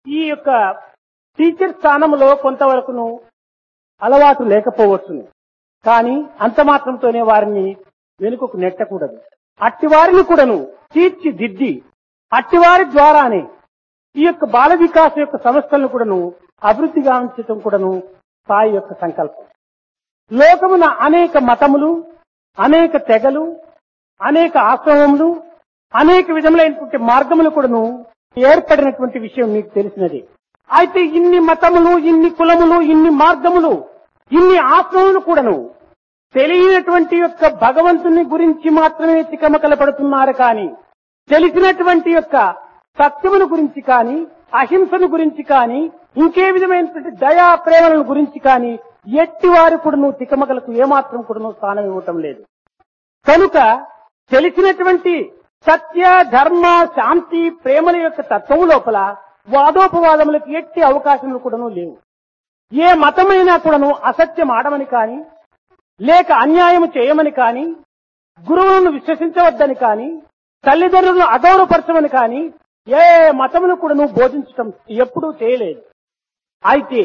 ఈ యొక్క టీచర్ స్థానంలో కొంతవరకును అలవాటు లేకపోవచ్చును కానీ అంత మాత్రంతోనే వారిని వెనుకకు నెట్టకూడదు అట్టివారిని కూడాను తీర్చిదిద్ది అట్టివారి ద్వారానే ఈ యొక్క బాల వికాస్ యొక్క సంస్థలను కూడాను అభివృద్ధి గావించటం కూడాను సాయి యొక్క సంకల్పం లోకమున అనేక మతములు అనేక తెగలు అనేక ఆశ్రమములు అనేక విధములైనటువంటి మార్గములు కూడాను ఏర్పడినటువంటి విషయం మీకు తెలిసినది అయితే ఇన్ని మతములు ఇన్ని కులములు ఇన్ని మార్గములు ఇన్ని ఆశ్రమములు కూడాను తెలియనటువంటి యొక్క భగవంతుని గురించి మాత్రమే తికమకల పడుతున్నారు కానీ తెలిసినటువంటి యొక్క సత్యమును గురించి కానీ అహింసను గురించి కానీ ఇంకే విధమైనటువంటి దయా ప్రేమలను గురించి కానీ ఎట్టి వారు కూడాను తికమకలకు ఏమాత్రం కూడాను స్థానం ఇవ్వటం లేదు కనుక తెలిసినటువంటి సత్య ధర్మ శాంతి ప్రేమల యొక్క తత్వము లోపల వాదోపవాదములకు ఎట్టి అవకాశములు కూడాను లేవు ఏ మతమైనా కూడాను అసత్యం ఆడమని కాని లేక అన్యాయం చేయమని కాని గురువులను విశ్వసించవద్దని కాని తల్లిదండ్రులను అగౌరవపరచమని కాని ఏ మతమును కూడాను బోధించటం ఎప్పుడూ చేయలేదు అయితే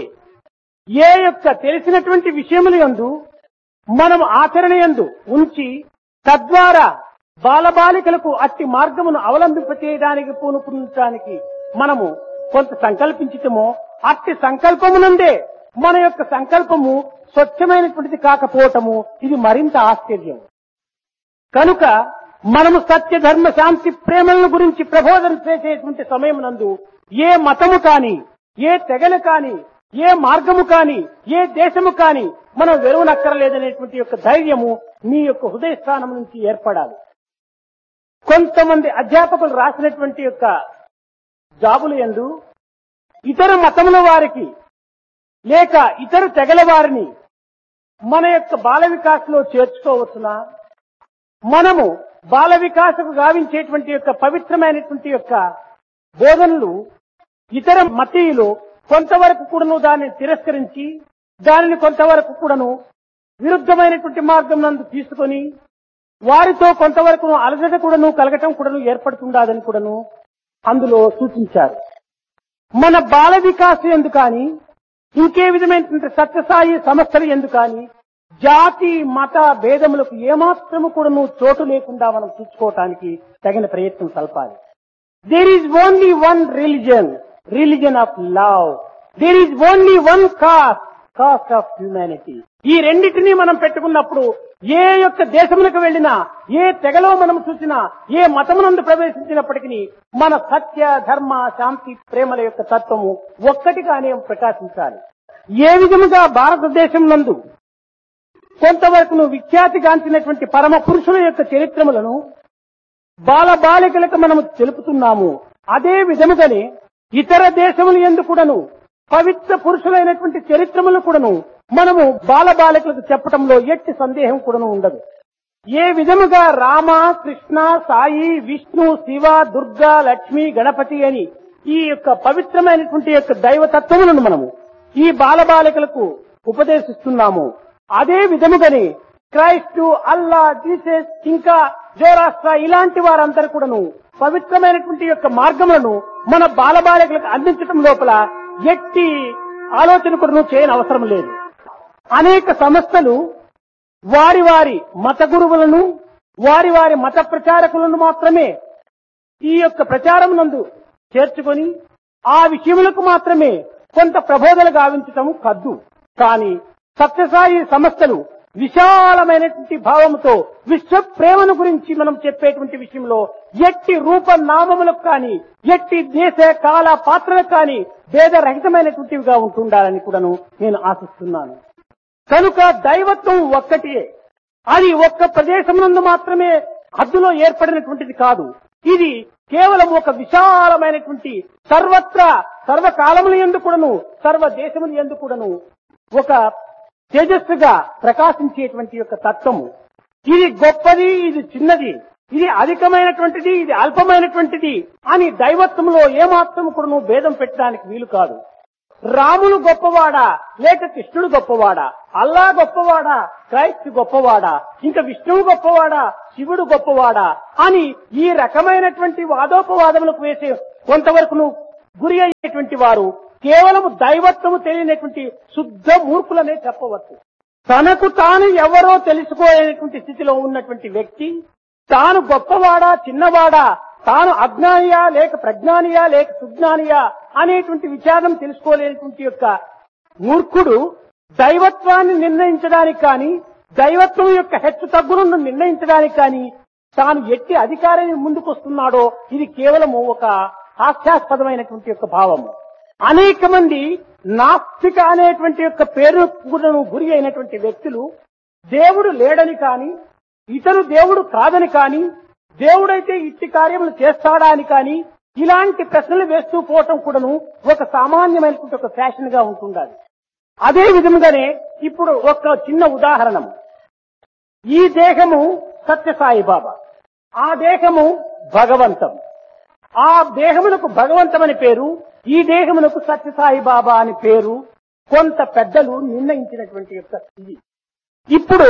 ఏ యొక్క తెలిసినటువంటి విషయములు యందు మనం ఆచరణ యందు ఉంచి తద్వారా బాలబాలికలకు అట్టి మార్గమును అవలంబింపచేయడానికి పూనుకుంటానికి మనము కొంత సంకల్పించటమో అట్టి సంకల్పమునందే మన యొక్క సంకల్పము స్వచ్ఛమైనటువంటిది కాకపోవటము ఇది మరింత ఆశ్చర్యం కనుక మనము సత్య ధర్మ శాంతి ప్రేమల గురించి ప్రబోధన చేసేటువంటి సమయం నందు ఏ మతము కాని ఏ తెగలు కాని ఏ మార్గము కాని ఏ దేశము కాని మనం వెరువనక్కరలేదనేటువంటి యొక్క ధైర్యము మీ యొక్క హృదయ స్థానం నుంచి ఏర్పడాలి కొంతమంది అధ్యాపకులు రాసినటువంటి యొక్క జాబులు ఎందు ఇతర మతముల వారికి లేక ఇతర తెగల వారిని మన యొక్క బాల వికాసంలో చేర్చుకోవచ్చునా మనము బాల వికాసకు గావించేటువంటి యొక్క పవిత్రమైనటువంటి యొక్క బోధనలు ఇతర మతీయులు కొంతవరకు కూడాను దాన్ని తిరస్కరించి దానిని కొంతవరకు కూడాను విరుద్ధమైనటువంటి మార్గం నందు తీసుకొని వారితో కొంతవరకు అలసట కూడాను కలగటం కూడాను ఏర్పడుతుండదని కూడాను అందులో సూచించారు మన బాల వికాసం ఎందు కానీ ఇంకే విధమైనటువంటి సత్యసాయి సంస్థలు ఎందు కానీ జాతి మత భేదములకు ఏమాత్రము కూడాను చోటు లేకుండా మనం చూసుకోవటానికి తగిన ప్రయత్నం సల్పాలి there is only one religion religion of love there is only one caste caste of humanity ఈ రెండింటినీ మనం పెట్టుకున్నప్పుడు ఏ యొక్క దేశములకు వెళ్ళినా ఏ తెగలో మనం చూసినా ఏ మతమునందు ప్రవేశించినప్పటికీ మన సత్య ధర్మ శాంతి ప్రేమల యొక్క తత్వము ఒక్కటిగానే ప్రకాశించాలి ఏ విధముగా భారతదేశం నందు కొంతవరకు విఖ్యాతిగాంచినటువంటి పరమ పురుషుల యొక్క చరిత్రములను బాల బాలికలకు మనము తెలుపుతున్నాము అదే విధముగానే ఇతర దేశములు ఎందుకు కూడాను పవిత్ర పురుషులైనటువంటి చరిత్రములు కూడాను మనము బాల బాలికలకు చెప్పటంలో ఎట్టి సందేహం కూడాను ఉండదు ఏ విధముగా రామ కృష్ణ సాయి విష్ణు శివ దుర్గా లక్ష్మి గణపతి అని ఈ యొక్క పవిత్రమైనటువంటి యొక్క దైవతత్వములను మనము ఈ బాలబాలికలకు ఉపదేశిస్తున్నాము అదే విధముగానే క్రైస్టు అల్లా జీసస్ ఇంకా జోరాష్ట్ర ఇలాంటి వారందరూ కూడాను పవిత్రమైనటువంటి యొక్క మార్గములను మన బాలబాలికలకు అందించడం లోపల ఎట్టి ఆలోచన కూడాను చేయని అవసరం లేదు అనేక సంస్థలు వారి వారి మత గురువులను వారి వారి మత ప్రచారకులను మాత్రమే ఈ యొక్క ప్రచారం నందు చేర్చుకొని ఆ విషయములకు మాత్రమే కొంత ప్రబోధలు గావించటం కద్దు కానీ సత్యసాయి సంస్థలు విశాలమైనటువంటి భావముతో విశ్వ ప్రేమను గురించి మనం చెప్పేటువంటి విషయంలో ఎట్టి రూప నామములకు కానీ ఎట్టి దేశ కాల పాత్రలకు కానీ భేదరహితమైనటువంటివిగా ఉంటుండాలని కూడాను నేను ఆశిస్తున్నాను కనుక దైవత్వం ఒక్కటియే అది ఒక్క ప్రదేశం నందు మాత్రమే హద్దులో ఏర్పడినటువంటిది కాదు ఇది కేవలం ఒక విశాలమైనటువంటి సర్వత్రా సర్వకాలముల ఎందు కూడాను సర్వ దేశముల ఎందు కూడాను ఒక తేజస్సుగా ప్రకాశించేటువంటి యొక్క తత్వము ఇది గొప్పది ఇది చిన్నది ఇది అధికమైనటువంటిది ఇది అల్పమైనటువంటిది అని దైవత్వంలో ఏమాత్రం కూడాను భేదం పెట్టడానికి వీలు కాదు రాముడు గొప్పవాడా లేక కృష్ణుడు గొప్పవాడా అల్లా గొప్పవాడా క్రైస్తు గొప్పవాడా ఇంకా విష్ణువు గొప్పవాడా శివుడు గొప్పవాడా అని ఈ రకమైనటువంటి వాదోపవాదములకు వేసే కొంతవరకు గురి అయ్యేటువంటి వారు కేవలం దైవత్వము తెలియనటువంటి శుద్ధ మూర్ఖులనే చెప్పవచ్చు తనకు తాను ఎవరో తెలుసుకోలేనటువంటి స్థితిలో ఉన్నటువంటి వ్యక్తి తాను గొప్పవాడా చిన్నవాడా తాను అజ్ఞానియా లేక ప్రజ్ఞానియా లేక సుజ్ఞానియా అనేటువంటి విచారం తెలుసుకోలేనటువంటి యొక్క మూర్ఖుడు దైవత్వాన్ని నిర్ణయించడానికి కానీ దైవత్వం యొక్క హెచ్చు తగ్గులను నిర్ణయించడానికి కానీ తాను ఎట్టి అధికారాన్ని ముందుకొస్తున్నాడో ఇది కేవలము ఒక హాస్యాస్పదమైనటువంటి యొక్క భావము అనేక మంది నాస్తిక అనేటువంటి యొక్క పేరును గురి అయినటువంటి వ్యక్తులు దేవుడు లేడని కాని ఇతను దేవుడు కాదని కాని దేవుడైతే ఇట్టి కార్యములు చేస్తాడా అని కాని ఇలాంటి ప్రశ్నలు వేస్తూ పోవటం కూడాను ఒక సామాన్యమైనటువంటి ఒక ఫ్యాషన్ గా ఉంటుండాలి అదే విధంగానే ఇప్పుడు ఒక చిన్న ఉదాహరణ ఈ దేహము సత్యసాయి బాబా ఆ దేహము భగవంతం ఆ దేహమునకు భగవంతమని పేరు ఈ దేహమునకు సత్యసాయి బాబా అని పేరు కొంత పెద్దలు నిర్ణయించినటువంటి యొక్క ఇది ఇప్పుడు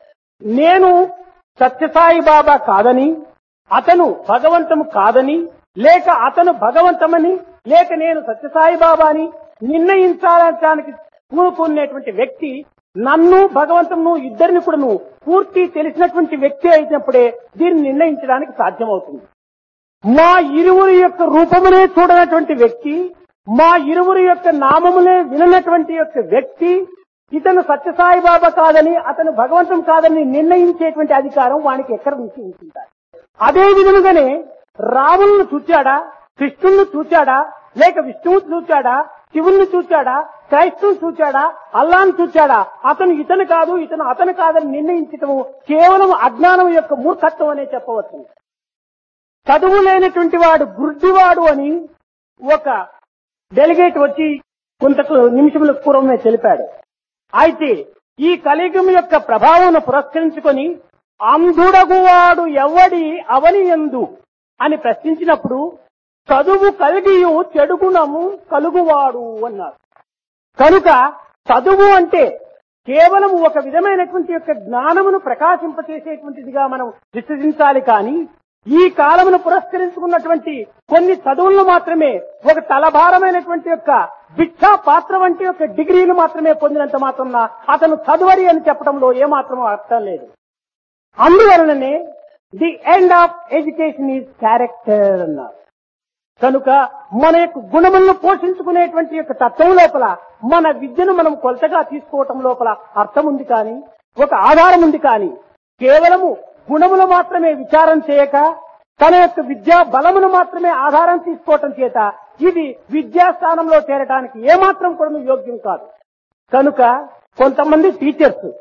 నేను సత్యసాయి బాబా కాదని అతను భగవంతము కాదని లేక అతను భగవంతమని లేక నేను సత్యసాయి బాబాని నిర్ణయించాలనడానికి పూనుకునేటువంటి వ్యక్తి నన్ను భగవంతమును ఇద్దరిని కూడా పూర్తి తెలిసినటువంటి వ్యక్తి అయినప్పుడే దీన్ని నిర్ణయించడానికి సాధ్యమవుతుంది మా ఇరువురి యొక్క రూపమునే చూడనటువంటి వ్యక్తి మా ఇరువురి యొక్క నామములే విననటువంటి యొక్క వ్యక్తి ఇతను సత్యసాయి బాబా కాదని అతను భగవంతం కాదని నిర్ణయించేటువంటి అధికారం వానికి ఎక్కడ నుంచి ఉంటుంటారు అదే విధముగానే రాములను చూచాడా కృష్ణుని చూచాడా లేక విష్ణువుని చూచాడా శివుణ్ణి చూచాడా క్రైస్తువుని చూచాడా అల్లాను చూచాడా అతను ఇతను కాదు ఇతను అతను కాదని నిర్ణయించటము కేవలం అజ్ఞానం యొక్క మూర్ఖత్వం అనే చెప్పవచ్చు చదువు లేనటువంటి వాడు గుడ్డివాడు అని ఒక డెలిగేట్ వచ్చి కొంత నిమిషముల పూర్వమే తెలిపాడు అయితే ఈ కలియుగం యొక్క ప్రభావం పురస్కరించుకొని అంధుడగువాడు ఎవడి అవని ఎందు అని ప్రశ్నించినప్పుడు చదువు కలిగియు చెడుగుణము కలుగువాడు అన్నారు కనుక చదువు అంటే కేవలం ఒక విధమైనటువంటి యొక్క జ్ఞానమును ప్రకాశింపచేసేటువంటిదిగా మనం విశ్వసించాలి కానీ ఈ కాలమును పురస్కరించుకున్నటువంటి కొన్ని చదువులను మాత్రమే ఒక తలభారమైనటువంటి యొక్క భిక్షా పాత్ర వంటి యొక్క డిగ్రీలు మాత్రమే పొందినంత మాత్రం అతను చదువరి అని చెప్పడంలో ఏమాత్రం అర్థం లేదు అందువలననే the end of education is character అన్నారు కనుక మన యొక్క గుణములను పోషించుకునేటువంటి యొక్క తత్వం లోపల మన విద్యను మనం కొలతగా తీసుకోవటం లోపల అర్థం ఉంది కానీ ఒక ఆధారం ఉంది కానీ కేవలము గుణములు మాత్రమే విచారం చేయక తన యొక్క విద్యా బలమును మాత్రమే ఆధారం తీసుకోవటం చేత ఇది విద్యాస్థానంలో చేరడానికి ఏమాత్రం కూడా యోగ్యం కాదు కనుక కొంతమంది టీచర్స్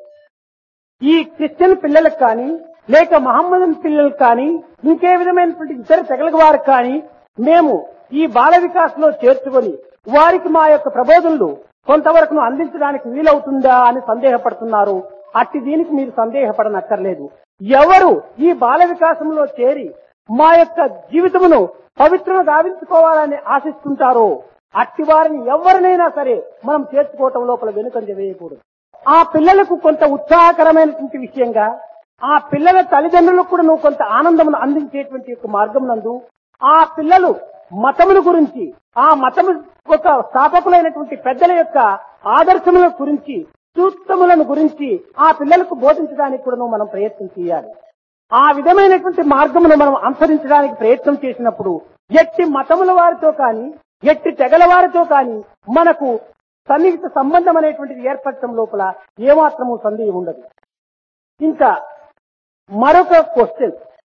ఈ క్రిస్టియన్ పిల్లలకు కానీ లేక మహమ్మదన్ పిల్లలకు కానీ ఇంకే విధమైనటువంటి ఇతర తెగల వారికి కానీ మేము ఈ బాల వికాస్ లో చేర్చుకొని వారికి మా యొక్క ప్రబోధనలు కొంతవరకు అందించడానికి వీలవుతుందా అని సందేహపడుతున్నారు అట్టి దీనికి మీరు సందేహపడనక్కర్లేదు ఎవరు ఈ బాల వికాసంలో చేరి మా యొక్క జీవితమును పవిత్రను గావించుకోవాలని ఆశిస్తుంటారో అట్టి వారిని ఎవరినైనా సరే మనం చేర్చుకోవటం లోపల వెనుకంజ వేయకూడదు ఆ పిల్లలకు కొంత ఉత్సాహకరమైనటువంటి విషయంగా ఆ పిల్లల తల్లిదండ్రులకు కూడా నువ్వు కొంత ఆనందమును అందించేటువంటి యొక్క మార్గం నందు ఆ పిల్లలు మతముల గురించి ఆ మతము ఒక స్థాపకులైనటువంటి పెద్దల యొక్క ఆదర్శముల గురించి సూక్తములను గురించి ఆ పిల్లలకు బోధించడానికి కూడా మనం ప్రయత్నం చేయాలి ఆ విధమైనటువంటి మార్గమును మనం అనుసరించడానికి ప్రయత్నం చేసినప్పుడు ఎట్టి మతముల వారితో కానీ ఎట్టి తెగల వారితో కానీ మనకు సన్నిహిత సంబంధం అనేటువంటిది ఏర్పడటం లోపల ఏమాత్రము సందేహం ఉండదు ఇంకా మరొక క్వశ్చన్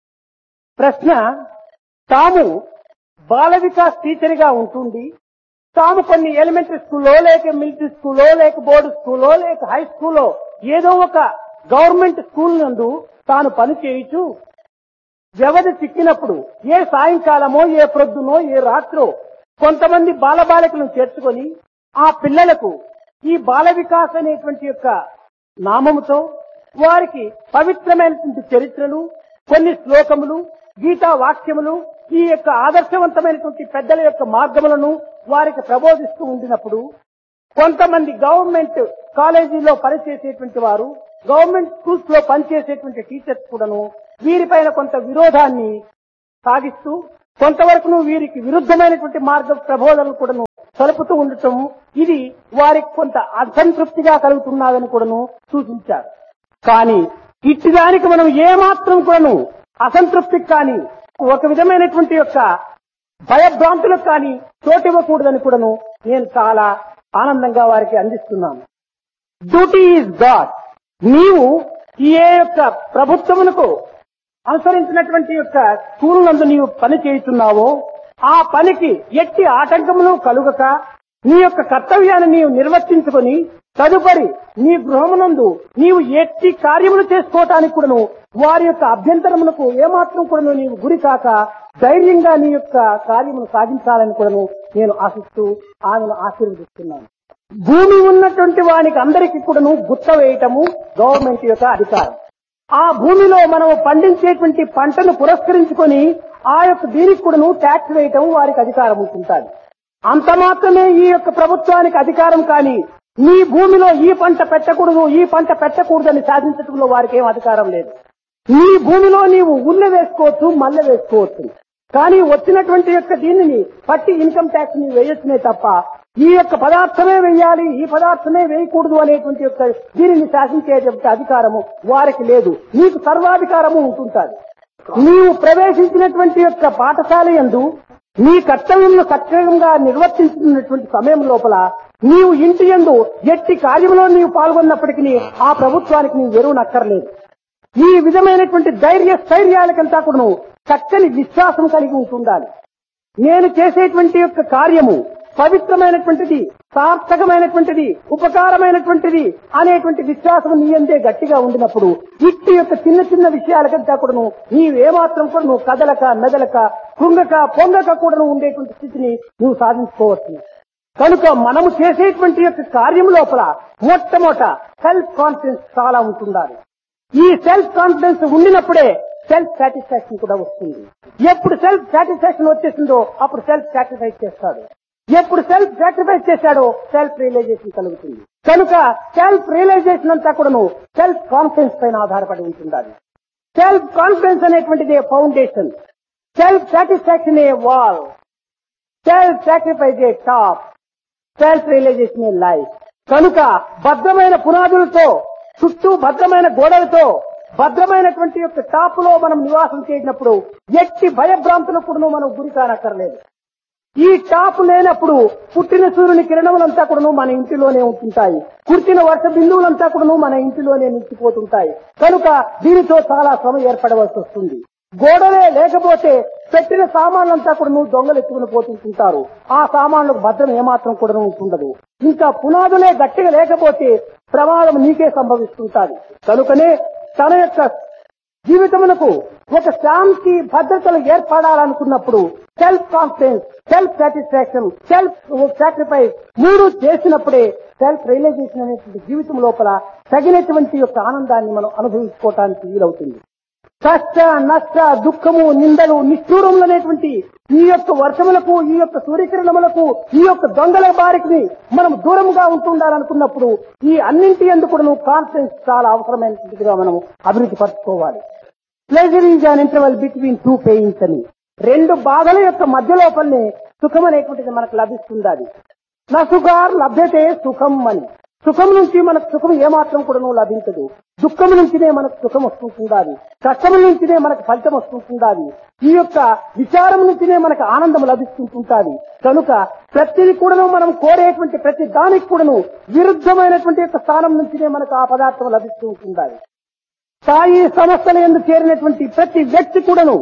ప్రశ్న తాము బాల వికాస్ టీచర్ గా ఉంటుంది తాము కొన్ని ఎలిమెంటరీ స్కూల్లో లేక మిలిటరీ స్కూల్లో లేక బోర్డు స్కూల్లో లేక హై స్కూల్లో ఏదో ఒక గవర్నమెంట్ స్కూల్ నందు తాను పని చేయొచ్చు వ్యవధి చిక్కినప్పుడు ఏ సాయంకాలమో ఏ ప్రొద్దునో ఏ రాత్రో కొంతమంది బాలబాలికలను చేర్చుకొని ఆ పిల్లలకు ఈ బాల వికాస్ అనేటువంటి యొక్క నామముతో వారికి పవిత్రమైనటువంటి చరిత్రలు కొన్ని శ్లోకములు గీతా వాక్యములు ఈ యొక్క ఆదర్శవంతమైనటువంటి పెద్దల యొక్క మార్గములను వారికి ప్రబోధిస్తూ ఉండినప్పుడు కొంతమంది గవర్నమెంట్ కాలేజీలో పనిచేసేటువంటి వారు గవర్నమెంట్ స్కూల్స్ లో పనిచేసేటువంటి టీచర్స్ కూడాను వీరిపైన కొంత విరోధాన్ని సాగిస్తూ కొంతవరకు నువ్వు వీరికి విరుద్ధమైనటువంటి మార్గ ప్రబోధనలు కూడాను సలుపుతూ ఉండటం ఇది వారికి కొంత అసంతృప్తిగా కలుగుతున్నదని కూడాను సూచించారు కానీ ఇట్టి దానికి మనం ఏమాత్రం కూడాను అసంతృప్తికి కానీ ఒక విధమైనటువంటి యొక్క భయభ్రాంతులకు కానీ చోటివ్వకూడదని కూడాను నేను చాలా ఆనందంగా వారికి అందిస్తున్నాను డ్యూటీ ఈజ్ గాడ్ నీవు ఏ యొక్క ప్రభుత్వమునకు అనుసరించినటువంటి యొక్క స్కూల్ నందు నీవు పని చేయుతున్నావో ఆ పనికి ఎట్టి ఆటంకములు కలుగక నీ యొక్క కర్తవ్యాన్ని నీవు నిర్వర్తించుకొని తదుపరి నీ గృహమునందు నీవు ఎట్టి కార్యములు చేసుకోవటానికి కూడాను వారి యొక్క అభ్యంతరములకు ఏమాత్రం కూడాను నీవు గురి కాక ధైర్యంగా నీ యొక్క కార్యమును సాధించాలని కూడాను నేను ఆశిస్తూ ఆమెను ఆశీర్వదిస్తున్నాను భూమి ఉన్నటువంటి వానికి అందరికీ కూడాను గుత్త వేయటము గవర్నమెంట్ యొక్క అధికారం ఆ భూమిలో మనం పండించేటువంటి పంటను పురస్కరించుకొని ఆ యొక్క దీనికి కూడాను ట్యాక్స్ వేయటం వారికి అధికారం ఉంటుంటాది అంత మాత్రమే ఈ యొక్క ప్రభుత్వానికి అధికారం కానీ నీ భూమిలో ఈ పంట పెట్టకూడదు ఈ పంట పెట్టకూడదని సాధించడంలో వారికి ఏం అధికారం లేదు నీ భూమిలో నీవు ఉల్లె వేసుకోవచ్చు మల్లె వేసుకోవచ్చు కానీ వచ్చినటువంటి యొక్క దీనిని పట్టి ఇన్కమ్ ట్యాక్స్ ని వేయొచ్చునే తప్ప ఈ యొక్క పదార్థమే వేయాలి ఈ పదార్థమే వేయకూడదు అనేటువంటి యొక్క దీనిని శాసించేటువంటి అధికారము వారికి లేదు నీకు సర్వాధికారము ఉంటుంటాది నీవు ప్రవేశించినటువంటి యొక్క పాఠశాల యందు నీ కర్తవ్యంలో సక్రమంగా నిర్వర్తించుతున్నటువంటి సమయం లోపల నీవు ఇంటి యందు ఎట్టి కార్యంలో నీవు పాల్గొన్నప్పటికీ ఆ ప్రభుత్వానికి నీవు ఎరువు నక్కర్లేదు ఈ విధమైనటువంటి ధైర్య స్థైర్యాలకంతా కూడా చక్కని విశ్వాసం కలిగి ఉంటుండాలి నేను చేసేటువంటి యొక్క కార్యము పవిత్రమైనటువంటిది సార్థకమైనటువంటిది ఉపకారమైనటువంటిది అనేటువంటి విశ్వాసం నీ అంతే గట్టిగా ఉండినప్పుడు ఇట్టి యొక్క చిన్న చిన్న విషయాలకంతా కూడాను నీవేమాత్రం కూడా నువ్వు కదలక మెదలక కృంగక పొంగక కూడా ఉండేటువంటి స్థితిని నువ్వు సాధించుకోవచ్చు కనుక మనము చేసేటువంటి యొక్క కార్యం లోపల మొట్టమొదట సెల్ఫ్ కాన్ఫిడెన్స్ చాలా ఉంటుండాలి ఈ సెల్ఫ్ కాన్ఫిడెన్స్ ఉండినప్పుడే సెల్ఫ్ సాటిస్ఫాక్షన్ కూడా వస్తుంది ఎప్పుడు సెల్ఫ్ సాటిస్ఫాక్షన్ వచ్చేసిందో అప్పుడు సెల్ఫ్ సాక్రిఫైస్ చేస్తాడు ఎప్పుడు సెల్ఫ్ సాక్రిఫైస్ చేశాడో సెల్ఫ్ రియలైజేషన్ కలుగుతుంది కనుక సెల్ఫ్ రియలైజేషన్ అంతా కూడాను సెల్ఫ్ కాన్ఫిడెన్స్ పైన ఆధారపడి ఉంటుండాలి సెల్ఫ్ కాన్ఫిడెన్స్ అనేటువంటిది foundation self satisfaction a wall self sacrifice a top self realisation a life కనుక భద్రమైన పునాదులతో చుట్టూ భద్రమైన గోడలతో భద్రమైనటువంటి యొక్క టాప్ లో మనం నివాసం చేసినప్పుడు ఎట్టి భయభ్రాంతులకు కూడా మనం గురి కానక్కర్లేదు ఈ టాప్ లేనప్పుడు పుట్టిన సూర్యుని కిరణములంతా కూడాను మన ఇంటిలోనే ఉంటుంటాయి కుర్చిన వర్ష బిందువులంతా కూడాను మన ఇంటిలోనే నిలిచిపోతుంటాయి కనుక దీనితో చాలా శ్రమ ఏర్పడవలసి వస్తుంది గోడలే లేకపోతే పెట్టిన సామాన్లంతా కూడా నువ్వు దొంగలు ఎత్తుకుని పోతుంటారు ఆ సామాన్లకు భద్రం ఏమాత్రం కూడా ఉంటుండదు ఇంకా పునాదులే గట్టిగా లేకపోతే ప్రమాదం నీకే సంభవిస్తుంటాది కనుకనే తన యొక్క జీవితమునకు ఒక శాంతి భద్రతలు ఏర్పడాలనుకున్నప్పుడు self confidence self satisfaction self sacrifice మూడు చేసినప్పుడే సెల్ఫ్ రియలైజేషన్ అనేటువంటి జీవితం లోపల తగినటువంటి యొక్క ఆనందాన్ని మనం అనుభవించుకోవటానికి వీలవుతుంది కష్ట నష్ట దుఃఖము నిందలు నిష్ఠూరములు అనేటువంటి ఈ యొక్క వర్షములకు ఈ యొక్క సూర్యకిరణములకు ఈ యొక్క దొంగల బారికి మనం దూరంగా ఉంటుండాలనుకున్నప్పుడు ఈ అన్నింటి ఎందుకు నువ్వు కాన్ఫిడెన్స్ చాలా అవసరమైనటువంటిదిగా మనం అభివృద్ధి పరచుకోవాలి pleasure is an interval between two pains అని రెండు బాధల యొక్క మధ్య లోపలనే సుఖం అనేటువంటిది మనకు లభిస్తుంది అది నా సుఖార్ లభ్యతే సుఖం అని సుఖం నుంచి మనకు సుఖం ఏమాత్రం కూడా లభించదు దుఃఖం నుంచినే మనకు సుఖం వస్తుంటుండాలి కష్టం నుంచినే మనకు ఫలితం వస్తుంటుండాలి ఈ యొక్క విచారం నుంచినే మనకు ఆనందం లభిస్తుంటుంటాది కనుక ప్రతిది కూడాను మనం కోరేటువంటి ప్రతి దానికి కూడాను విరుద్ధమైనటువంటి యొక్క స్థానం నుంచినే మనకు ఆ పదార్థం లభిస్తూ ఉంటుండాలి స్థాయి సంస్థల ఎందు చేరినటువంటి ప్రతి వ్యక్తి కూడాను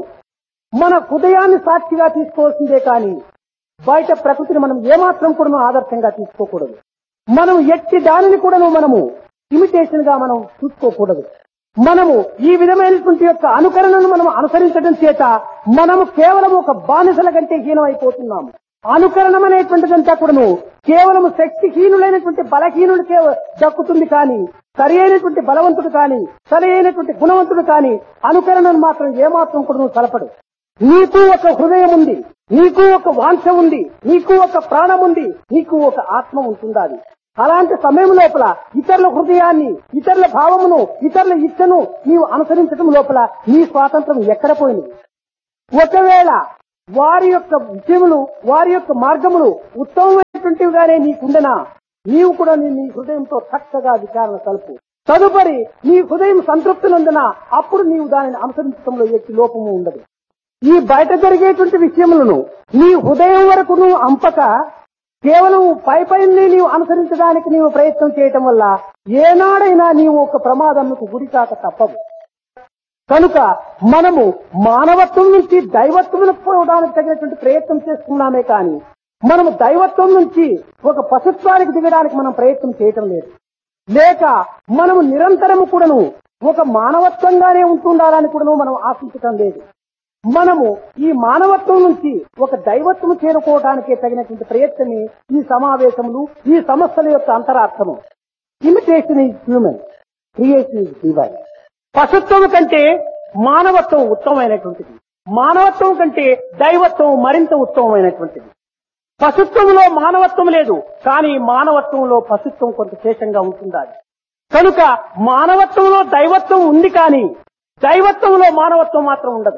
మన హృదయాన్ని సాక్షిగా తీసుకోవాల్సిందే కానీ బయట ప్రకృతిని మనం ఏమాత్రం కూడా ఆదర్శంగా తీసుకోకూడదు మనం ఎట్టి దానిని కూడాను మనము ఇమిటేషన్ గా మనం చూసుకోకూడదు మనము ఈ విధమైనటువంటి యొక్క అనుకరణను మనం అనుసరించడం చేత మనము కేవలం ఒక బానిసల కంటే హీనం అయిపోతున్నాము అనుకరణం అనేటువంటిదంతా కూడాను కేవలం శక్తిహీనులైనటువంటి బలహీనుడికే దక్కుతుంది కానీ సరి అయినటువంటి బలవంతుడు కానీ సరి అయినటువంటి గుణవంతుడు కానీ అనుకరణను మాత్రం ఏమాత్రం కూడా తలపడు నీకు ఒక హృదయం ఉంది నీకు ఒక వాంఛ ఉంది నీకు ఒక ప్రాణం ఉంది నీకు ఒక ఆత్మ ఉంటుండాలి అలాంటి సమయం లోపల ఇతరుల హృదయాన్ని ఇతరుల భావమును ఇతరుల ఇచ్చను నీవు అనుసరించడం లోపల నీ స్వాతంత్రం ఎక్కడ పోయింది ఒకవేళ వారి యొక్క విషయములు వారి యొక్క మార్గములు ఉత్తమమైనటువంటివిగానే నీకుండనా నీవు కూడా నీ నీ హృదయంతో చక్కగా విచారణ కలుపు తదుపరి నీ హృదయం సంతృప్తి నందున అప్పుడు నీవు దానిని అనుసరించడంలో ఎట్టి లోపము ఉండదు ఈ బయట జరిగేటువంటి విషయములను నీ హృదయం వరకు నువ్వు అంపక కేవలం పై పైన నీవు అనుసరించడానికి నీవు ప్రయత్నం చేయటం వల్ల ఏనాడైనా నీవు ఒక ప్రమాదంకు గురి కాక తప్పదు కనుక మనము మానవత్వం నుంచి దైవత్వం పోవడానికి తగినటువంటి ప్రయత్నం చేస్తున్నామే కానీ మనము దైవత్వం నుంచి ఒక పశుత్వానికి దిగడానికి మనం ప్రయత్నం చేయటం లేదు లేక మనము నిరంతరము కూడాను ఒక మానవత్వంగానే ఉంటుండాలని కూడాను మనం ఆశించటం లేదు మనము ఈ మానవత్వం నుంచి ఒక దైవత్వం చేరుకోవడానికే తగినటువంటి ప్రయత్నమే ఈ సమావేశములు ఈ సమస్యల యొక్క అంతరార్థము imitation is human creation is divine పశుత్వం కంటే మానవత్వం ఉత్తమమైనటువంటిది మానవత్వం కంటే దైవత్వం మరింత ఉత్తమమైనటువంటిది పశుత్వంలో మానవత్వం లేదు కానీ మానవత్వంలో పశుత్వం కొంత శేషంగా ఉంటుండాలి కనుక మానవత్వంలో దైవత్వం ఉంది కానీ దైవత్వంలో మానవత్వం మాత్రం ఉండదు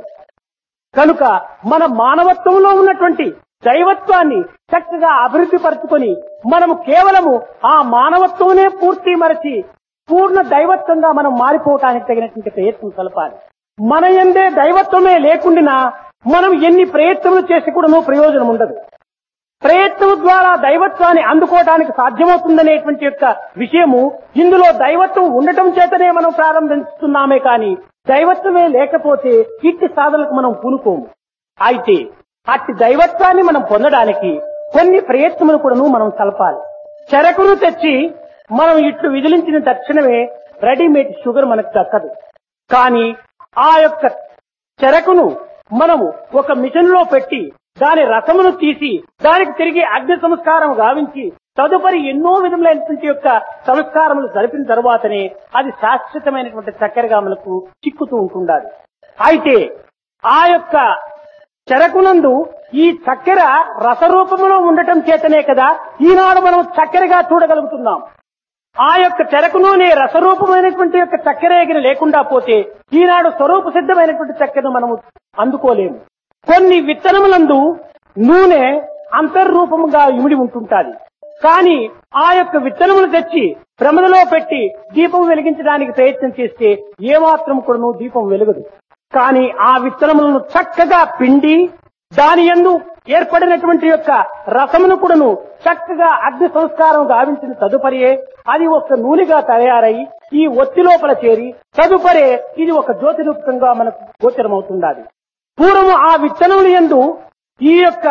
కనుక మన మానవత్వంలో ఉన్నటువంటి దైవత్వాన్ని చక్కగా అభివృద్ధి పరుచుకొని మనము కేవలము ఆ మానవత్వమే పూర్తి మరచి పూర్ణ దైవత్వంగా మనం మారిపోవటానికి తగినటువంటి ప్రయత్నం కలపాలి మన ఎందే దైవత్వమే లేకుండినా మనం ఎన్ని ప్రయత్నములు చేసి కూడా ప్రయోజనం ఉండదు ప్రయత్నం ద్వారా దైవత్వాన్ని అందుకోవడానికి సాధ్యమవుతుందనేటువంటి యొక్క విషయము ఇందులో దైవత్వం ఉండటం చేతనే మనం ప్రారంభిస్తున్నామే కానీ దైవత్వమే లేకపోతే ఇట్టి సాధనలకు మనం పూనుకోము అయితే అట్టి దైవత్వాన్ని మనం పొందడానికి కొన్ని ప్రయత్నములు కూడాను మనం కలపాలి చెరకును తెచ్చి మనం ఇట్లు విదిలించిన తక్షణమే రెడీమేడ్ షుగర్ మనకు దక్కదు కానీ ఆ యొక్క చెరకును మనము ఒక మిషన్ లో పెట్టి దాని రసమును తీసి దానికి తిరిగి అగ్ని సంస్కారం గావించి తదుపరి ఎన్నో విధములైనటువంటి యొక్క సంస్కారములు జరిపిన తర్వాతనే అది శాశ్వతమైనటువంటి చక్కెరగా మనకు చిక్కుతూ ఉంటుండాలి అయితే ఆ యొక్క చెరకునందు ఈ చక్కెర రసరూపములో ఉండటం చేతనే కదా ఈనాడు మనం చక్కెరగా చూడగలుగుతున్నాం ఆ యొక్క చెరకులోనే రసరూపమైనటువంటి యొక్క చక్కెరేగిన లేకుండా పోతే ఈనాడు స్వరూప సిద్ధమైనటువంటి చక్కెరను మనము అందుకోలేము కొన్ని విత్తనములందు నూనె అంతర్రూపముగా ఇమిడి ఉంటుంటాది కానీ ఆ యొక్క విత్తనములు తెచ్చి ప్రమదలో పెట్టి దీపం వెలిగించడానికి ప్రయత్నం చేస్తే ఏమాత్రం కూడా దీపం వెలుగదు కానీ ఆ విత్తనములను చక్కగా పిండి దాని ఎందు ఏర్పడినటువంటి యొక్క రసమును కూడాను చక్కగా అగ్ని సంస్కారం గావించిన తదుపరియే అది ఒక నూనెగా తయారై ఈ ఒత్తి లోపల చేరి తదుపరే ఇది ఒక జ్యోతి రూపకంగా మనకు గోచరమవుతుండాలి పూర్వము ఆ విత్తనములు ఎందు ఈ యొక్క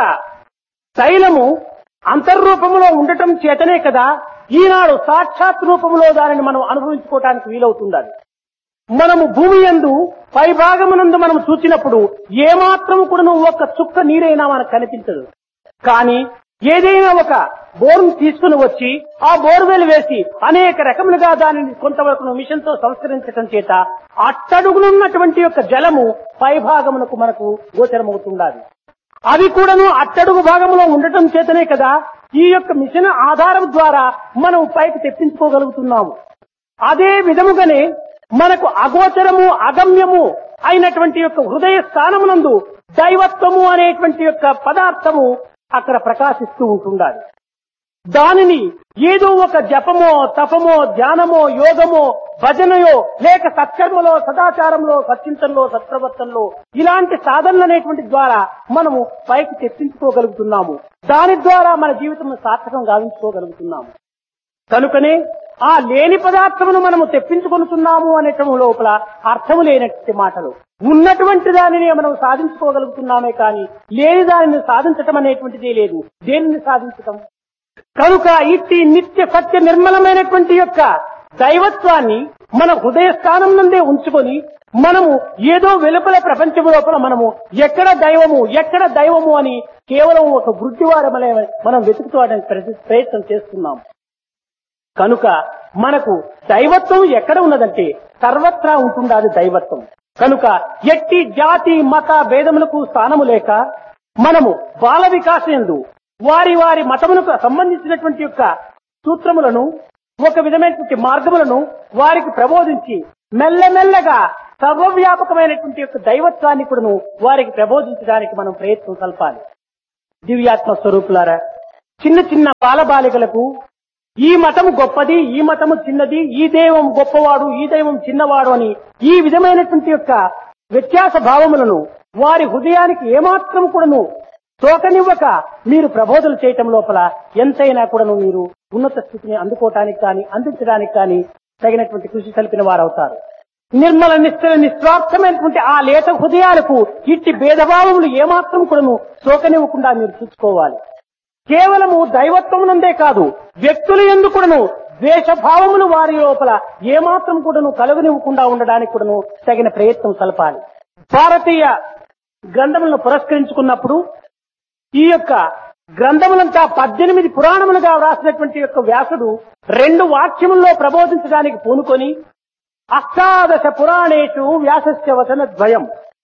తైలము అంతర్రూపములో ఉండటం చేతనే కదా ఈనాడు సాక్షాత్ రూపములో దానిని మనం అనుభవించుకోవటానికి వీలవుతుండాలి మనము భూమి ఎందు పై భాగమునందు మనం చూచినప్పుడు ఏమాత్రం కూడా ఒక్క చుక్క నీరైనా మనకు కనిపించదు కానీ ఏదైనా ఒక బోర్ను తీసుకుని వచ్చి ఆ బోర్వెల్ వేసి అనేక రకములుగా దానిని కొంతవరకు మిషన్ తో సంస్కరించడం చేత అట్టడుగునున్నటువంటి యొక్క జలము పై భాగమునకు మనకు గోచరమవుతుండాలి అవి కూడాను అట్టడుగు భాగంలో ఉండటం చేతనే కదా ఈ యొక్క మిషన్ ఆధారం ద్వారా మనం పైకి తెప్పించుకోగలుగుతున్నాము అదే విధముగానే మనకు అగోచరము అగమ్యము అయినటువంటి యొక్క హృదయ స్థానమునందు దైవత్వము అనేటువంటి యొక్క పదార్థము అక్కడ ప్రకాశిస్తూ ఉంటుండాలి దానిని ఏదో ఒక జపమో తపమో ధ్యానమో యోగమో భజనయో లేక సత్కర్మలో సదాచారంలో సచ్చింతనలో సత్ప్రవర్తనలో ఇలాంటి సాధనలు అనేటువంటి ద్వారా మనము పైకి తెప్పించుకోగలుగుతున్నాము దాని ద్వారా మన జీవితం సార్థకం గావించుకోగలుగుతున్నాము కనుకనే ఆ లేని పదార్థమును మనము తెప్పించుకొనుతున్నాము అనేటం లోపల అర్థము లేనటువంటి మాటలు ఉన్నటువంటి దానిని మనం సాధించుకోగలుగుతున్నామే కానీ లేని దానిని సాధించటం అనేటువంటిదే లేదు దేనిని సాధించటం కనుక ఇట్టి నిత్య సత్య నిర్మలమైనటువంటి యొక్క దైవత్వాన్ని మన హృదయ స్థానం నుండే ఉంచుకొని మనము ఏదో వెలుపల ప్రపంచం లోపల మనము ఎక్కడ దైవము ఎక్కడ దైవము అని కేవలం ఒక వృద్ధివారమలే మనం వెతుకుకోవడానికి ప్రయత్న- ప్రయత్నం చేస్తున్నాం కనుక మనకు దైవత్వం ఎక్కడ ఉన్నదంటే సర్వత్రా ఉంటుండాలి దైవత్వం కనుక ఎట్టి జాతి మత భేదములకు స్థానము లేక మనము బాల వికాసందు వారి వారి మతమునకు సంబంధించినటువంటి యొక్క సూత్రములను ఒక విధమైనటువంటి మార్గములను వారికి ప్రబోధించి మెల్లమెల్లగా సర్వవ్యాపకమైనటువంటి యొక్క దైవత్వాన్ని కూడాను వారికి ప్రబోధించడానికి మనం ప్రయత్నం కల్పాలి దివ్యాత్మ స్వరూపులారా చిన్న చిన్న బాలబాలికలకు ఈ మతము గొప్పది ఈ మతము చిన్నది ఈ దైవం గొప్పవాడు ఈ దైవం చిన్నవాడు అని ఈ విధమైనటువంటి యొక్క వ్యత్యాస భావములను వారి హృదయానికి ఏమాత్రం కూడాను తోకనివ్వక మీరు ప్రబోధనలు చేయటం లోపల ఎంతైనా కూడాను మీరు ఉన్నత స్థితిని అందుకోవటానికి కానీ అందించడానికి కానీ తగినటువంటి కృషి కలిపిన వారవుతారు నిర్మల నిశ్చల నిస్వార్థమైనటువంటి ఆ లేత హృదయాలకు ఇట్టి భేదభావములు ఏమాత్రం కూడాను సోకనివ్వకుండా మీరు చూసుకోవాలి కేవలము దైవత్వమునందే కాదు వ్యక్తులు ఎందుకుడను ద్వేషభావములు వారి లోపల ఏమాత్రం కూడాను కలుగునివ్వకుండా ఉండడానికి కూడాను తగిన ప్రయత్నం కలపాలి భారతీయ గ్రంథములను పురస్కరించుకున్నప్పుడు ఈ యొక్క గ్రంథములంతా పద్దెనిమిది పురాణములుగా వ్రాసినటువంటి యొక్క వ్యాసుడు రెండు వాక్యముల్లో ప్రబోధించడానికి పూనుకొని అష్టాదశ పురాణేషు వ్యాసస్య వచన ద్వయం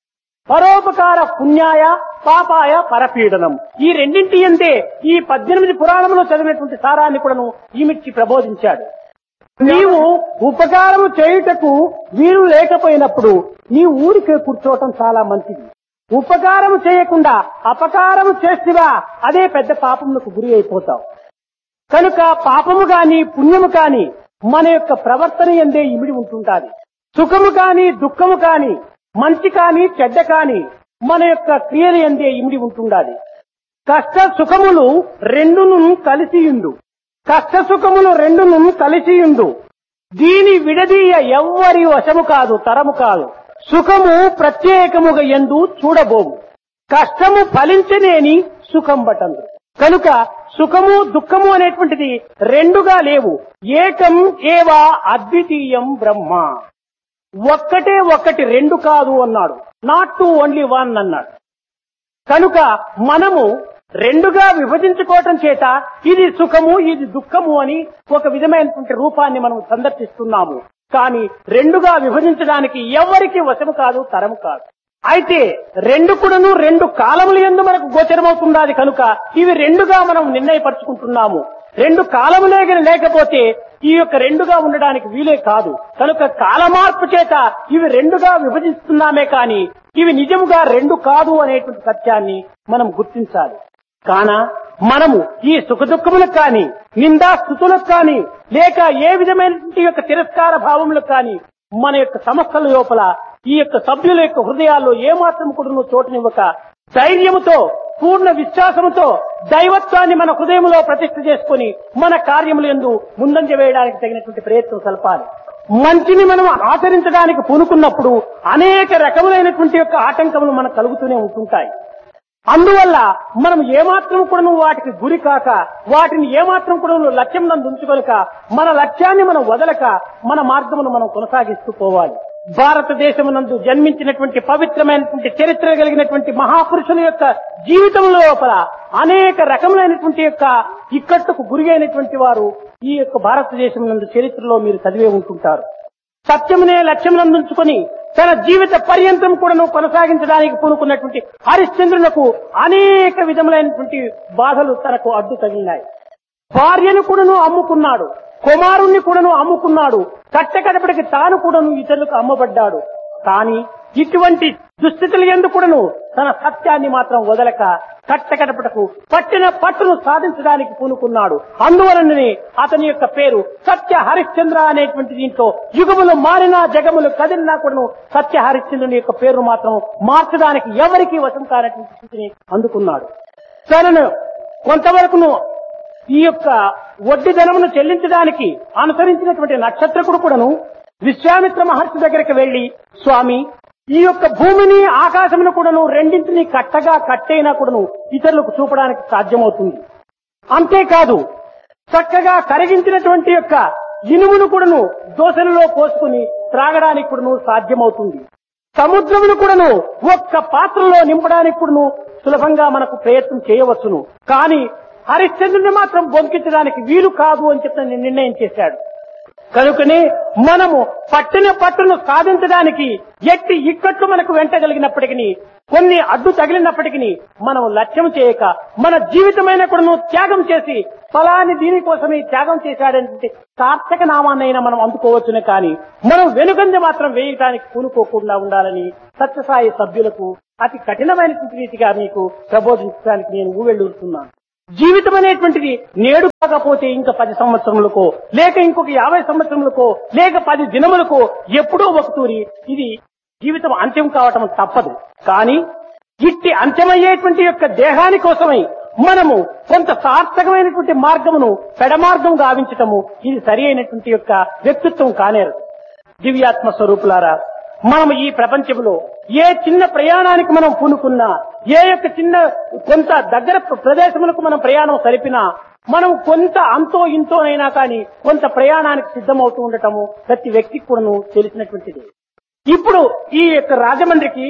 పరోపకార పుణ్యాయ పాపాయ పరపీడనం ఈ రెండింటి అంతే ఈ పద్దెనిమిది పురాణంలో చదివినటువంటి సారాన్ని కూడాను ఈమిచ్చి ప్రబోధించాడు నీవు ఉపకారము చేయుటకు వీరు లేకపోయినప్పుడు నీ ఊరికే కూర్చోవటం చాలా మంచిది ఉపకారము చేయకుండా అపకారము చేసివా అదే పెద్ద పాపములకు గురి అయిపోతావు కనుక పాపము కాని పుణ్యము కాని మన యొక్క ప్రవర్తన ఎందే ఇమిడి ఉంటుంటాది సుఖము కాని దుఃఖము కాని మంచి కాని చెడ్డ కాని మన యొక్క క్రియలు ఎందే ఇమిడి ఉంటుండాలి కష్ట సుఖములు రెండును కలిసియుండు కష్ట సుఖములు రెండును కలిసియుండు దీని విడదీయ ఎవ్వరి వశము కాదు తరము కాదు సుఖము ప్రత్యేకముగా ఎందు చూడబోము కష్టము ఫలించనేని సుఖం బటందు కనుక సుఖము దుఃఖము అనేటువంటిది రెండుగా లేవు ఏకం ఏవా అద్వితీయం బ్రహ్మ ఒక్కటే ఒక్కటి రెండు కాదు అన్నాడు నాట్ టు ఓన్లీ వన్ అన్నాడు కనుక మనము రెండుగా విభజించుకోవటం చేత ఇది సుఖము ఇది దుఃఖము అని ఒక విధమైనటువంటి రూపాన్ని మనం సందర్శిస్తున్నాము కానీ రెండుగా విభజించడానికి ఎవరికి వశము కాదు తరము కాదు అయితే రెండు కూడాను రెండు కాలముల ఎందు మనకు గోచరమవుతున్నది కనుక ఇవి రెండుగా మనం నిర్ణయపరుచుకుంటున్నాము రెండు కాలములే గని లేకపోతే ఈ యొక్క రెండుగా ఉండడానికి వీలే కాదు కనుక కాలమార్పు చేత ఇవి రెండుగా విభజిస్తున్నామే కానీ ఇవి నిజముగా రెండు కాదు అనేటువంటి సత్యాన్ని మనం గుర్తించాలి కాన మనము ఈ సుఖ దుఃఖములకు కానీ నిందా స్థుతులకు కానీ లేక ఏ విధమైనటువంటి యొక్క తిరస్కార భావములకు కానీ మన యొక్క సమస్యల లోపల ఈ యొక్క సభ్యుల యొక్క హృదయాల్లో ఏమాత్రం కూడా చోటునివ్వక ధైర్యముతో పూర్ణ విశ్వాసముతో దైవత్వాన్ని మన హృదయంలో ప్రతిష్ఠ చేసుకుని మన కార్యములు ఎందు ముందంజ వేయడానికి తగినటువంటి ప్రయత్నం సలపాలి మంచిని మనం ఆచరించడానికి పూనుకున్నప్పుడు అనేక రకములైనటువంటి యొక్క ఆటంకములు మనకు కలుగుతూనే ఉంటుంటాయి అందువల్ల మనం ఏమాత్రం కూడా వాటికి గురి కాక వాటిని ఏమాత్రం కూడా లక్ష్యం నందు ఉంచుకొనక మన లక్ష్యాన్ని మనం వదలక మన మార్గమును మనం కొనసాగిస్తూ పోవాలి భారతదేశమునందు జన్మించినటువంటి పవిత్రమైనటువంటి చరిత్ర కలిగినటువంటి మహాపురుషుల యొక్క జీవితం లోపల అనేక రకములైనటువంటి యొక్క ఇక్కట్టుకు గురి అయినటువంటి వారు ఈ యొక్క భారతదేశం నందు చరిత్రలో మీరు చదివే ఉంటుంటారు సత్యమునే లక్ష్యం నందుంచుకొని తన జీవిత పర్యంతం కూడాను కొనసాగించడానికి పూనుకున్నటువంటి హరిశ్చంద్రులకు అనేక విధములైనటువంటి బాధలు తనకు అడ్డు తగిలినాయి భార్యను కూడాను అమ్ముకున్నాడు కుమారుణ్ణి కూడాను అమ్ముకున్నాడు కట్టకడపటికి తాను కూడాను ఇతరులకు అమ్మబడ్డాడు కానీ ఇటువంటి దుస్థితులు ఎందుకు కూడాను తన సత్యాన్ని మాత్రం వదలక కట్టకడపటకు పట్టిన పట్టును సాధించడానికి పూనుకున్నాడు అందువలననే అతని యొక్క పేరు సత్య హరిశ్చంద్ర అనేటువంటి దీంట్లో యుగములు మారినా జగములు కదిలినా కూడాను సత్య హరిశ్చంద్రుని యొక్క పేరు మాత్రం మార్చడానికి ఎవరికి వశం కానటువంటి స్థితిని అందుకున్నాడు తనను కొంతవరకును ఈ యొక్క వడ్డీ ధనమును చెల్లించడానికి అనుసరించినటువంటి నక్షత్రకుడు కూడాను విశ్వామిత్ర మహర్షి దగ్గరికి వెళ్లి స్వామి ఈ యొక్క భూమిని ఆకాశమును కూడాను రెండింటిని కట్టగా కట్టైనా కూడాను ఇతరులకు చూపడానికి సాధ్యమవుతుంది అంతేకాదు చక్కగా కరిగించినటువంటి యొక్క ఇనుమును కూడాను దోశలలో పోసుకుని త్రాగడానికి కూడాను సాధ్యమవుతుంది సముద్రమును కూడాను ఒక్క పాత్రలో నింపడానికి కూడాను సులభంగా మనకు ప్రయత్నం చేయవచ్చును కానీ హరిశ్చంద్రుని మాత్రం బొంకించడానికి వీలు కాదు అని చెప్పి నిర్ణయం చేశాడు కనుకనే మనము పట్టిన పట్టును సాధించడానికి ఎట్టి ఇక్కట్లు మనకు వెంటగలిగినప్పటికీ కొన్ని అడ్డు తగిలినప్పటికీ మనం లక్ష్యం చేయక మన జీవితమైన కూడా త్యాగం చేసి ఫలాన్ని దీనికోసమే త్యాగం చేశాడంటే సార్థక నామాన్నైనా మనం అందుకోవచ్చునే కానీ మనం వెనుకంజ మాత్రం వేయటానికి పూనుకోకుండా ఉండాలని సత్యసాయి సభ్యులకు అతి కఠినమైనటువంటి రీతిగా మీకు ప్రబోధించడానికి నేను ఊవెళ్ళూరుతున్నాను జీవితం అనేటువంటిది నేడు కాకపోతే ఇంకా పది సంవత్సరములకో లేక ఇంకొక యాభై సంవత్సరములకో లేక పది దినములకో ఎప్పుడో ఒక తూరి ఇది జీవితం అంత్యం కావటం తప్పదు కానీ ఇట్టి అంత్యమయ్యేటువంటి యొక్క దేహాని కోసమై మనము కొంత సార్థకమైనటువంటి మార్గమును పెడమార్గం గావించటము ఇది సరి అయినటువంటి యొక్క వ్యక్తిత్వం కానేరు దివ్యాత్మ స్వరూపులారా మనం ఈ ప్రపంచంలో ఏ చిన్న ప్రయాణానికి మనం పూనుకున్నా ఏ యొక్క చిన్న కొంత దగ్గర ప్రదేశములకు మనం ప్రయాణం సరిపినా మనం కొంత అంతో ఇంతోనైనా కానీ కొంత ప్రయాణానికి సిద్ధమవుతూ ఉండటము ప్రతి వ్యక్తికి కూడాను తెలిసినటువంటిది ఇప్పుడు ఈ యొక్క రాజమండ్రికి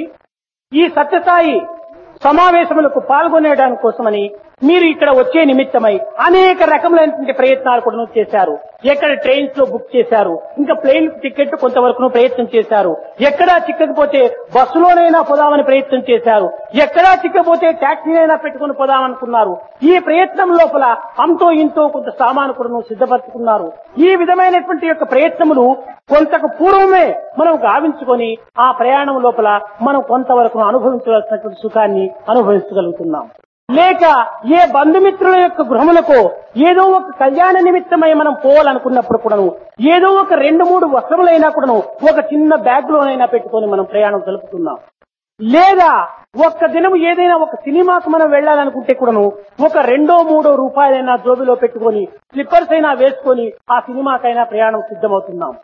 ఈ సత్యసాయి సమావేశములకు పాల్గొనేయడానికి కోసమని మీరు ఇక్కడ వచ్చే నిమిత్తమై అనేక రకములైనటువంటి ప్రయత్నాలు కూడా చేశారు ఎక్కడ ట్రైన్స్ లో బుక్ చేశారు ఇంకా ప్లేన్ టికెట్ కొంతవరకు ప్రయత్నం చేశారు ఎక్కడా చిక్కకపోతే బస్సులోనైనా పోదామని ప్రయత్నం చేశారు ఎక్కడా చిక్కకపోతే ట్యాక్సీనైనా పెట్టుకుని పోదామనుకున్నారు ఈ ప్రయత్నం లోపల అంతో ఇంతో కొంత సామాను కూడా సిద్ధపరచుకున్నారు ఈ విధమైనటువంటి యొక్క ప్రయత్నములు కొంతకు పూర్వమే మనం గావించుకొని ఆ ప్రయాణం లోపల మనం కొంతవరకు అనుభవించవలసినటువంటి సుఖాన్ని అనుభవించగలుగుతున్నాం లేక ఏ బంధుమిత్రుల యొక్క గృహములకు ఏదో ఒక కళ్యాణ నిమిత్తమై మనం పోవాలనుకున్నప్పుడు కూడాను ఏదో ఒక రెండు మూడు వస్త్రములైనా కూడాను ఒక చిన్న బ్యాగ్ లోనైనా పెట్టుకొని మనం ప్రయాణం జరుపుతున్నాం లేదా ఒక్క దినం ఏదైనా ఒక సినిమాకు మనం వెళ్ళాలనుకుంటే కూడాను ఒక రెండో మూడో రూపాయలైనా జోబిలో పెట్టుకొని స్లిప్పర్స్ అయినా వేసుకొని ఆ సినిమాకైనా ప్రయాణం సిద్ధమవుతున్నాం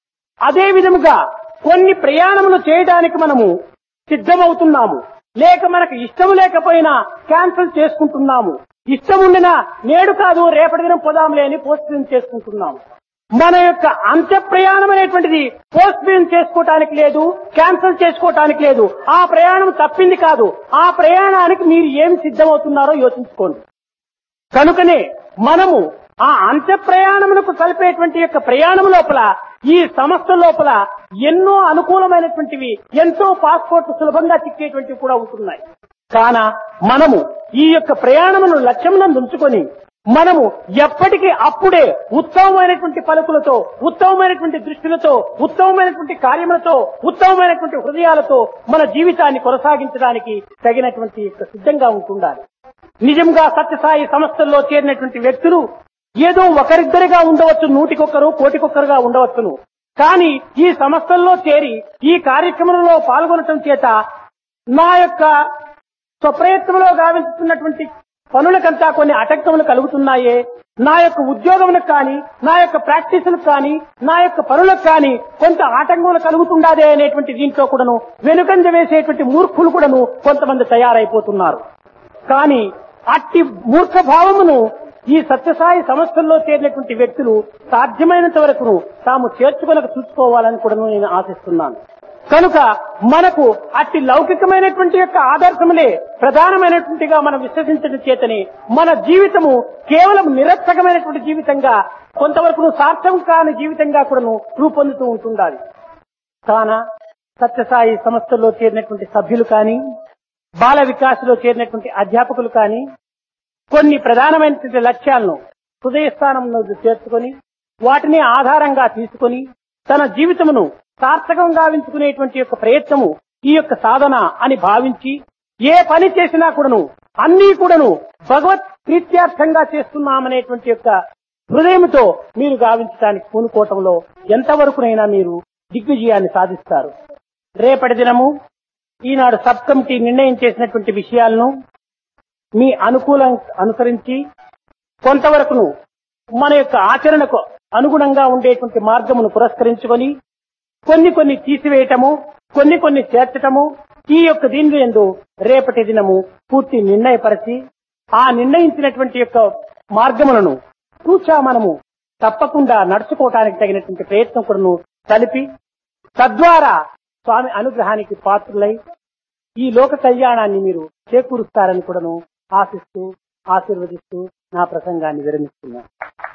అదే విధముగా కొన్ని ప్రయాణములు చేయడానికి మనము సిద్ధమవుతున్నాము లేక మనకు ఇష్టం లేకపోయినా క్యాన్సిల్ చేసుకుంటున్నాము ఇష్టం ఉండినా నేడు కాదు రేపటి దినం పోదాంలే అని పోస్ట్పోన్ చేసుకుంటున్నాము మన యొక్క అంత్య ప్రయాణం అనేటువంటిది పోస్ట్పోన్ చేసుకోవటానికి లేదు క్యాన్సిల్ చేసుకోవటానికి లేదు ఆ ప్రయాణం తప్పింది కాదు ఆ ప్రయాణానికి మీరు ఏం సిద్ధమవుతున్నారో యోచించుకోండి కనుకనే మనము ఆ అంత్య ప్రయాణములకు కలిపేటువంటి యొక్క ప్రయాణం లోపల ఈ సంస్థ లోపల ఎన్నో అనుకూలమైనటువంటివి ఎంతో పాస్పోర్ట్ సులభంగా చిక్కేటువంటివి కూడా ఉంటున్నాయి కాన మనము ఈ యొక్క ప్రయాణమును లక్ష్యమునందు ఉంచుకొని మనము ఎప్పటికీ అప్పుడే ఉత్తమమైనటువంటి పలుకులతో ఉత్తమమైనటువంటి దృష్టిలతో ఉత్తమమైనటువంటి కార్యములతో ఉత్తమమైనటువంటి హృదయాలతో మన జీవితాన్ని కొనసాగించడానికి తగినటువంటి యొక్క సిద్ధంగా ఉంటుండాలి నిజంగా సత్యసాయి సంస్థల్లో చేరినటువంటి వ్యక్తులు ఏదో ఒకరిద్దరిగా ఉండవచ్చు నూటికొక్కరు కోటికొక్కరుగా ఉండవచ్చును కానీ ఈ సంస్థల్లో చేరి ఈ కార్యక్రమంలో పాల్గొనటం చేత నా యొక్క స్వప్రయత్నంలో గావించుతున్నటువంటి పనులకంతా కొన్ని అటంకములు కలుగుతున్నాయే నా యొక్క ఉద్యోగములకు కానీ నా యొక్క ప్రాక్టీసులకు కానీ నా యొక్క పనులకు కానీ కొంత ఆటంకములు కలుగుతుండాదే అనేటువంటి దీంట్లో కూడాను వెనుకంజ వేసేటువంటి మూర్ఖులు కూడాను కొంతమంది తయారైపోతున్నారు కానీ అట్టి మూర్ఖ భావమును ఈ సత్యసాయి సంస్థల్లో చేరినటువంటి వ్యక్తులు సాధ్యమైనంత వరకు తాము చేర్చుకొనక చూసుకోవాలని కూడా నేను ఆశిస్తున్నాను కనుక మనకు అట్టి లౌకికమైనటువంటి యొక్క ఆదర్శములే ప్రధానమైనటువంటిగా మనం విశ్వసించడం చేతనే మన జీవితము కేవలం నిరర్థకమైనటువంటి జీవితంగా కొంతవరకు సార్థం కాని జీవితంగా కూడాను రూపొందుతూ ఉంటుండాలి కాన సత్యసాయి సంస్థల్లో చేరినటువంటి సభ్యులు కానీ బాల వికాసులో చేరినటువంటి అధ్యాపకులు కానీ కొన్ని ప్రధానమైనటువంటి లక్ష్యాలను హృదయస్థానంలో చేర్చుకొని వాటిని ఆధారంగా తీసుకొని తన జీవితమును సార్థకం గావించుకునేటువంటి యొక్క ప్రయత్నము ఈ యొక్క సాధన అని భావించి ఏ పని చేసినా కూడాను అన్నీ కూడాను భగవత్ ప్రీత్యార్థంగా చేస్తున్నామనేటువంటి యొక్క హృదయంతో మీరు గావించడానికి పూనుకోవటంలో ఎంతవరకునైనా మీరు దిగ్విజయాన్ని సాధిస్తారు రేపటి దినము ఈనాడు సబ్ కమిటీ నిర్ణయం చేసినటువంటి విషయాలను మీ అనుకూలం అనుసరించి కొంతవరకును మన యొక్క ఆచరణకు అనుగుణంగా ఉండేటువంటి మార్గమును పురస్కరించుకొని కొన్ని కొన్ని తీసివేయటము కొన్ని కొన్ని చేర్చటము ఈ యొక్క దీని ఎందు రేపటి దినము పూర్తి నిర్ణయపరిచి ఆ నిర్ణయించినటువంటి యొక్క మార్గములను కూర్చా మనము తప్పకుండా నడుచుకోవటానికి తగినటువంటి ప్రయత్నం కూడాను కలిపి తద్వారా స్వామి అనుగ్రహానికి పాత్రులై ఈ లోక కళ్యాణాన్ని మీరు చేకూరుస్తారని కూడాను ఆశిస్తూ ఆశీర్వదిస్తూ నా ప్రసంగాన్ని విరమిస్తున్నాను